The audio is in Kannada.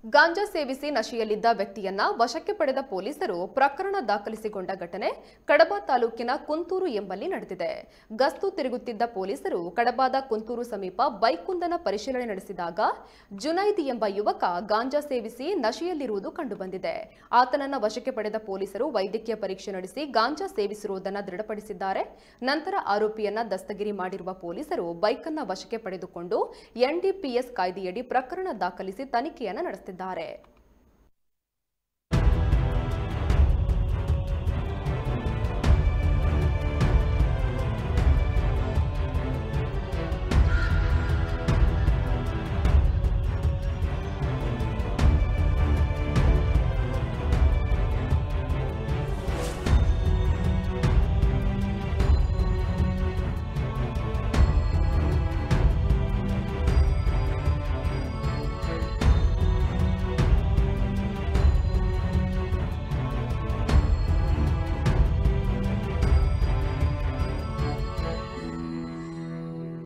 ಗಾಂಜಾ ಸೇವಿಸಿ ನಶೆಯಲ್ಲಿದ್ದ ವ್ಯಕ್ತಿಯನ್ನ ವಶಕ್ಕೆ ಪಡೆದ ಪೊಲೀಸರು ಪ್ರಕರಣ ದಾಖಲಿಸಿಕೊಂಡ ಘಟನೆ ಕಡಬ ತಾಲೂಕಿನ ಕುಂತೂರು ಎಂಬಲ್ಲಿ ನಡೆದಿದೆ ಗಸ್ತು ತಿರುಗುತ್ತಿದ್ದ ಪೊಲೀಸರು ಕಡಬಾದ ಕುಂತೂರು ಸಮೀಪ ಬೈಕುಂದನ ಪರಿಶೀಲನೆ ನಡೆಸಿದಾಗ ಜುನೈದ್ ಎಂಬ ಯುವಕ ಗಾಂಜಾ ಸೇವಿಸಿ ನಶೆಯಲ್ಲಿರುವುದು ಕಂಡುಬಂದಿದೆ ಆತನನ್ನ ವಶಕ್ಕೆ ಪಡೆದ ಪೊಲೀಸರು ವೈದ್ಯಕೀಯ ಪರೀಕ್ಷೆ ನಡೆಸಿ ಗಾಂಜಾ ಸೇವಿಸಿರುವುದನ್ನು ದೃಢಪಡಿಸಿದ್ದಾರೆ ನಂತರ ಆರೋಪಿಯನ್ನ ದಸ್ತಗಿರಿ ಮಾಡಿರುವ ಪೊಲೀಸರು ಬೈಕನ್ನ ವಶಕ್ಕೆ ಪಡೆದುಕೊಂಡು ಎನ್ಡಿಪಿಎಸ್ ಕಾಯ್ದೆಯಡಿ ಪ್ರಕರಣ ದಾಖಲಿಸಿ ತನಿಖೆಯನ್ನು ನಡೆಸುತ್ತಿದ್ದಾರೆ